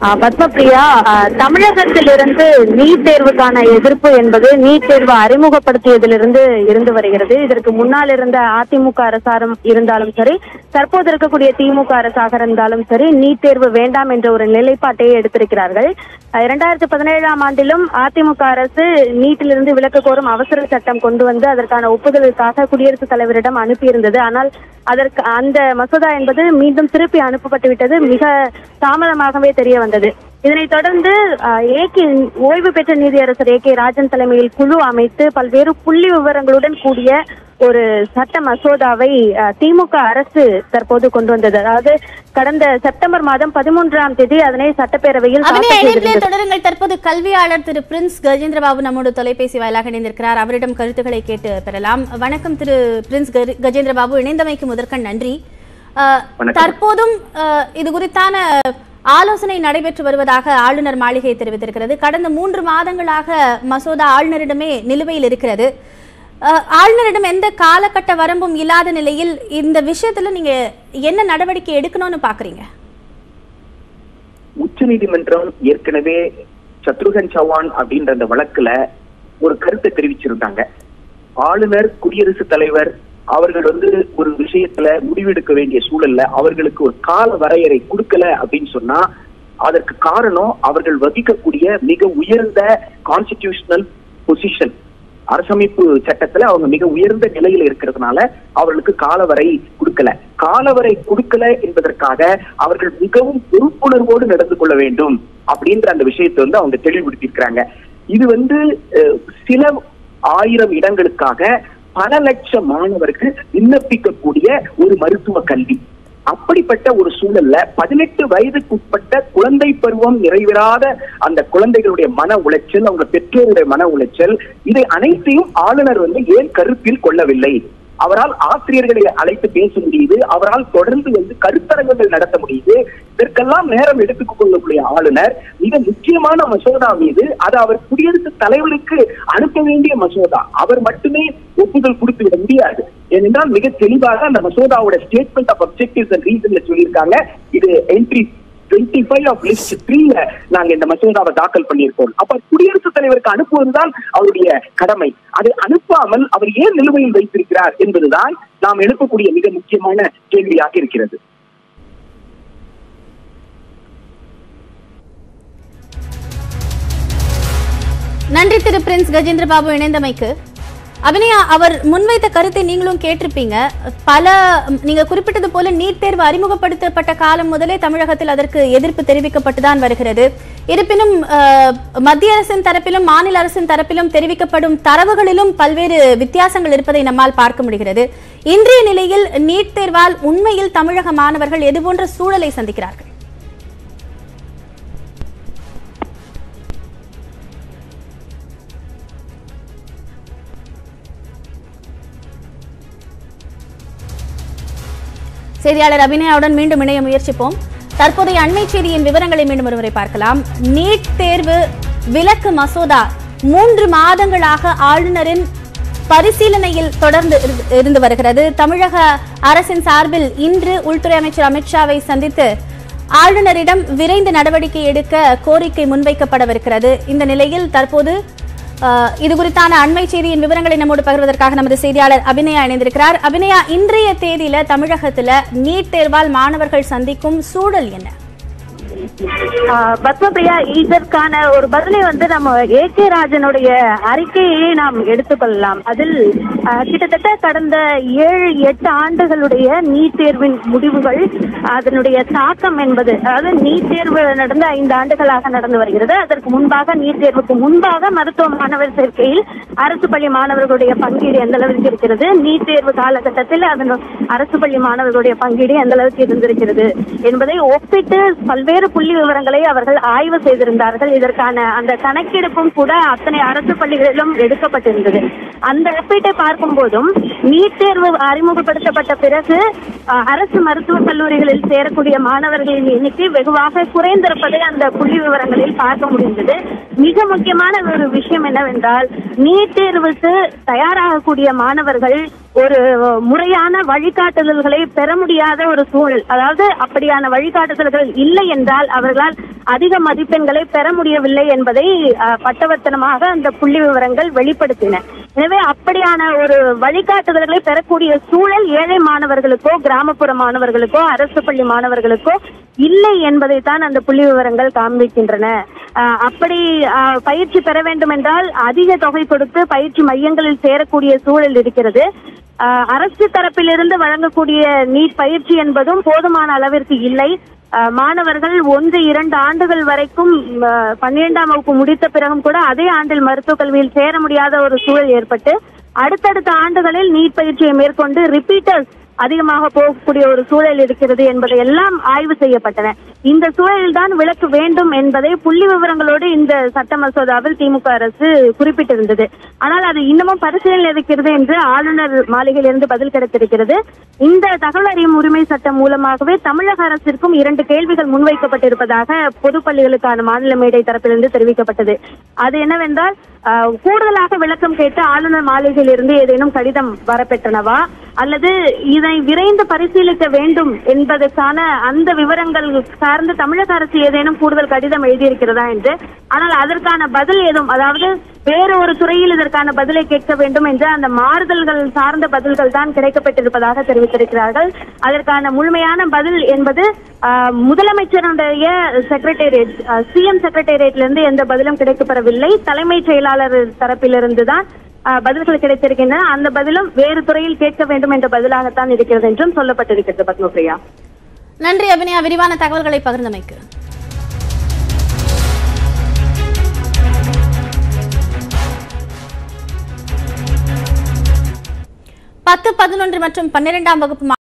ஆஹ் பத்மபிரியா ஆஹ் தமிழகத்திலிருந்து நீட் தேர்வுக்கான எதிர்ப்பு என்பது நீட் தேர்வு அறிமுகப்படுத்தியதிலிருந்து இருந்து வருகிறது இதற்கு முன்னால் இருந்த அதிமுக அரசாரம் இருந்தாலும் சரி தற்போது இருக்கக்கூடிய திமுக அரசாக இருந்தாலும் சரி நீட் தேர்வு வேண்டாம் என்ற ஒரு நிலைப்பாட்டையே எடுத்திருக்கிறார்கள் ஆஹ் இரண்டாயிரத்தி பதினேழாம் ஆண்டிலும் அதிமுக அரசு நீட்டிலிருந்து விலக்கு கோரும் அவசர சட்டம் கொண்டு வந்து அதற்கான ஒப்புதலுக்காக குடியரசுத் தலைவரிடம் அனுப்பியிருந்தது ஆனால் அதற்கு அந்த மசோதா என்பது மீண்டும் திருப்பி அனுப்பப்பட்டு விட்டது மிக தாமதமாகவே தெரிய வந்தது இதனைத் தொடர்ந்து ஆஹ், ஏ கே ஓய்வு பெற்ற நீதியரசர் ஏ கே ராஜன் தலைமையில் குழு அமைத்து பல்வேறு புள்ளி விவரங்களுடன் கூடிய ஒரு சட்ட மசோதாவை ஆஹ், திமுக அரசு தற்போது கொண்டு வந்தது அதாவது கடந்த செப்டம்பர் மாதம் பதிமூன்றாம் தேதி அதனை சட்டப்பேரவையில் அவனே தாக்கல் இணைப்பிலே செய்திருந்தது. தொடருங்கள் தற்போது கல்வியாளர் திரு பிரின்ஸ் கஜேந்திரபாபு நம்மோடு தொலைபேசி வாயிலாக இணைந்திருக்கிறார் அவரிடம் கருத்துக்களை கேட்டு பெறலாம் வணக்கம் திரு பிரின்ஸ் கரி- கஜேந்திரபாபு இணைந்தமைக்கு முதற்கண் நன்றி அஹ், வணக்கம். தற்போதும் அஹ், இது குறித்தான ஆலோசனை நடைபெற்று வருவதாக ஆளுநர் மாளிகை தெரிவித்திருக்கிறது கடந்த மூன்று மாதங்களாக மசோதா ஆளுநரிடமே நிலுவையில் இருக்கிறது அஹ், ஆளுநரிடம் எந்த காலகட்ட வரம்பும் இல்லாத நிலையில் இந்த விஷயத்துல நீங்க என்ன நடவடிக்கை எடுக்கணும்னு பாக்குறீங்க உச்சநீதிமன்றம் ஏற்கனவே சத்ருகன் சௌஹான் அப்படின்ற அந்த வழக்குல ஒரு கருத்தை தெரிவிச்சிருந்தாங்க ஆளுநர் குடியரசுத் தலைவர் அவர்கள் வந்து ஒரு விஷயத்துல முடிவெடுக்க வேண்டிய சூழல்ல அவர்களுக்கு ஒரு கால வரையறை கொடுக்கல அப்படின்னு சொன்னா அதற்கு காரணம் அவர்கள் வகிக்கக்கூடிய மிக உயர்ந்த கான்ஸ்டிடியூஷனல் பொசிஷன் அரசமைப்பு சட்டத்துல அவங்க மிக உயர்ந்த நிலையில இருக்கிறதுனால அவர்களுக்கு காலவரை கொடுக்கல காலவரை கொடுக்கல என்பதற்காக அவர்கள் மிகவும் பொறுப்புணர்வோடு நடந்து கொள்ள வேண்டும் அப்படின்ற அந்த விஷயத்தை வந்து அவங்க தெளிவுபடுத்தியிருக்கிறாங்க இது வந்து அஹ், சில ஆயிரம் இடங்களுக்காக பல லட்சம் மாணவர்கள் விண்ணப்பிக்கக்கூடிய ஒரு மருத்துவ கல்வி அப்படிப்பட்ட ஒரு சூழல்ல பதினெட்டு வயதுக்குட்பட்ட குழந்தை பருவம் நிறைவேறாத அந்த குழந்தைகளுடைய மன உளைச்சல் அவங்க பெற்றோருடைய மன உளைச்சல் இதை அனைத்தையும் ஆளுநர் வந்து ஏன் கருத்தில் கொள்ளவில்லை அவரால் ஆசிரியர்களை அழைத்து பேச முடியுது அவரால் தொடர்ந்து வந்து கருத்தரங்குகள் நடத்த முடியுது இதற்கெல்லாம் நேரம் எடுத்துக் கொள்ளக்கூடிய ஆளுநர் மிக முக்கியமான மசோதா மீது அது அவர் குடியரசுத் தலைவருக்கு அனுப்ப வேண்டிய மசோதா அவர் மட்டுமே ஒப்புதல் கொடுத்து விட முடியாது ஏனென்றால் மிக தெளிவாக அந்த மசோதாவோட ஸ்டேட்மெண்ட் ஆஃப் அப்செக்டிவ்ஸ் அண்ட் ரீசன்ல சொல்லியிருக்காங்க இது entry twenty five of list த்ரீல நாங்க இந்த மசோதாவை தாக்கல் பண்ணியிருக்கோம் அப்ப குடியரசுத் தலைவருக்கு அனுப்புவதுதான் அவருடைய கடமை அதை அனுப்பாமல் அவர் ஏன் நிலுவையில் வைத்திருக்கிறார் என்பதுதான் நாம் எழுப்பக்கூடிய மிக முக்கியமான கேள்வியாக இருக்கிறது நன்றி திரு பிரின்ஸ் கஜேந்திர பாபு இணைந்தமைக்கு அபிநயா அவர் முன்வைத்த கருத்தை நீங்களும் கேட்டிருப்பீங்க பல நீங்க குறிப்பிட்டது போல நீட் தேர்வு அறிமுகப்படுத்தப்பட்ட காலம் முதலே தமிழகத்தில் அதற்கு எதிர்ப்பு தெரிவிக்கப்பட்டுதான் வருகிறது இருப்பினும் அஹ், மத்திய அரசின் தரப்பிலும் மாநில அரசின் தரப்பிலும் தெரிவிக்கப்படும் தரவுகளிலும் பல்வேறு வித்தியாசங்கள் இருப்பதை நம்மால் பார்க்க முடிகிறது இன்றைய நிலையில் நீட் தேர்வால் உண்மையில் தமிழக மாணவர்கள் எதுபோன்ற சூழலை சந்திக்கிறார்கள் செய்தியாளர் அபிநயாவுடன் மீண்டும் இணைய முயற்சிப்போம் தற்போதைய அண்மை செய்தியின் விவரங்களை மீண்டும் ஒருமுறை பார்க்கலாம் நீட் தேர்வு விலக்கு மசோதா மூன்று மாதங்களாக ஆளுநரின் பரிசீலனையில் தொடர்ந்து இருந்து- இருந்து வருகிறது தமிழக அரசின் சார்பில் இன்று உள்துறை அமைச்சர் அமித்ஷாவை சந்தித்து ஆளுநரிடம் விரைந்து நடவடிக்கை எடுக்க கோரிக்கை முன்வைக்கப்படவிருக்கிறது இந்த நிலையில் தற்போது அஹ், இது குறித்தான அண்மை செய்தியின் விவரங்களை நம்மோடு பகிர்வதற்காக நமது செய்தியாளர் அபிநயா இணைந்திருக்கிறார் அபிநயா இன்றைய தேதியில தமிழகத்துல நீட் தேர்வால் மாணவர்கள் சந்திக்கும் சூழல் என்ன ஆஹ் பத்மபிரியா இதற்கான ஒரு பதிலை வந்து நம்ம ஏ கே ராஜனுடைய அறிக்கையை நாம் எடுத்துக்கொள்ளலாம் அதில் ஆஹ் கிட்டத்தட்ட கடந்த ஏழு எட்டு ஆண்டுகளுடைய நீட் தேர்வின் முடிவுகள் அதனுடைய தாக்கம் என்பது அதாவது நீட் தேர்வு நடந்து ஐந்து ஆண்டுகளாக நடந்து வருகிறது அதற்கு முன்பாக நீட் தேர்வுக்கு முன்பாக மருத்துவ மாணவர் சேர்க்கையில் அரசு பள்ளி மாணவர்களுடைய பங்கீடு எந்த அளவுக்கு இருக்கிறது நீட் தேர்வு காலகட்டத்தில் அதன் அரசு பள்ளி மாணவர்களுடைய பங்கீடு எந்த அளவுக்கு இருந்திருக்கிறது என்பதை ஒப்பிட்டு பல்வேறு புள்ளி விவரங்களை அவர்கள் ஆய்வு செய்திருந்தார்கள் இதற்கான அந்த கணக்கெடுப்பும் கூட அத்தனை அரசு பள்ளிகளிலும் எடுக்கப்பட்டிருந்தது அந்த ஒப்பீட்டை பார்க்கும் போதும் நீட் தேர்வு அறிமுகப்படுத்தப்பட்ட பிறகு அஹ், அரசு மருத்துவக் கல்லூரிகளில் சேரக்கூடிய மாணவர்களின் எண்ணிக்கை வெகுவாக குறைந்திருப்பதை அந்த புள்ளி விவரங்களில் பார்க்க முடிந்தது மிக முக்கியமான ஒரு விஷயம் என்னவென்றால் நீட் தேர்வுக்கு தயாராகக்கூடிய மாணவர்கள் ஒரு முறையான வழிகாட்டுதல்களை பெற முடியாத ஒரு சூழல் அதாவது அப்படியான வழிகாட்டுதல்கள் இல்லை என்றால் அவர்களால் அதிக மதிப்பெண்களை பெற முடியவில்லை என்பதை அஹ், பட்டவர்த்தனமாக அந்த புள்ளி விவரங்கள் வெளிப்படுத்தின எனவே அப்படியான ஒரு வழிகாட்டுதல்களை பெறக்கூடிய சூழல் ஏழை மாணவர்களுக்கோ கிராமப்புற மாணவர்களுக்கோ அரசு பள்ளி மாணவர்களுக்கோ இல்லை என்பதைத்தான் அந்த புள்ளி விவரங்கள் காண்பிக்கின்றன அஹ், அப்படி அஹ், பயிற்சி பெற வேண்டும் என்றால் அதிக தொகை கொடுத்து பயிற்சி மையங்களில் சேரக்கூடிய சூழல் இருக்கிறது அஹ், அரசு தரப்பிலிருந்து வழங்கக்கூடிய நீட் பயிற்சி என்பதும் போதுமான அளவிற்கு இல்லை அஹ், மாணவர்கள் ஒன்று இரண்டு ஆண்டுகள் வரைக்கும் அஹ், பன்னிரெண்டாம் வகுப்பு முடித்த பிறகும் கூட அதே ஆண்டில் மருத்துவக் கல்வியில் சேர முடியாத ஒரு சூழல் ஏற்பட்டு அடுத்தடுத்த ஆண்டுகளில் நீட் பயிற்சியை மேற்கொண்டு ரிப்பீட்டர்ஸ் அதிகமாக போகக்கூடிய ஒரு சூழல் இருக்கிறது என்பதை எல்லாம் ஆய்வு செய்யப்பட்டன இந்த சூழலில் தான் விலக்கு வேண்டும் என்பதை புள்ளி விவரங்களோடு இந்த சட்ட மசோதாவில் திமுக அரசு குறிப்பிட்டிருந்தது ஆனால் அது இன்னமும் பரிசீலனை இருக்கிறது என்று ஆளுநர் மாளிகையிலிருந்து பதில் கிடைத்திருக்கிறது இந்த தகவல் அறியும் உரிமை சட்டம் மூலமாகவே தமிழக அரசிற்கும் இரண்டு கேள்விகள் முன்வைக்கப்பட்டிருப்பதாக பொதுப்பள்ளிகளுக்கான மாநில மேடை தரப்பிலிருந்து தெரிவிக்கப்பட்டது அது என்னவென்றால் ஆஹ், கூடுதலாக விளக்கம் கேட்டு ஆளுநர் மாளிகையிலிருந்து ஏதேனும் கடிதம் வரப்பெற்றனவா அல்லது இதை விரைந்து பரிசீலிக்க வேண்டும் என்பதற்கான அந்த விவரங்கள் சார்ந்து தமிழக அரசு ஏதேனும் கூடுதல் கடிதம் எழுதியிருக்கிறதா என்று ஆனால் அதற்கான பதில் ஏதும் அதாவது வேறு ஒரு துறையில் இதற்கான பதிலை கேட்க வேண்டும் என்று அந்த மாறுதல்கள் சார்ந்த பதில்கள் தான் கிடைக்கப்பட்டிருப்பதாக தெரிவித்திருக்கிறார்கள் அதற்கான முழுமையான பதில் என்பது ஆஹ், முதலமைச்சருடைய செக்ரட்டேரியட் சிஎம் செக்ரட்டேரியட்ல இருந்து எந்த பதிலும் கிடைக்கப்பெறவில்லை தலைமைச் செயலாளர் தரப்பிலிருந்து தான் ஆஹ், பதில்கள் கிடைத்திருக்கின்றன அந்த பதிலும் வேறு துறையில் கேட்க வேண்டும் என்ற பதிலாகத்தான் இருக்கிறது என்றும் சொல்லப்பட்டிருக்கிறது பத்மபிரியா நன்றி அபிநயா விரிவான தகவல்களை பகிர்ந்தமைக்கு பத்து பதினொன்று மற்றும் பன்னிரெண்டாம் வகுப்பு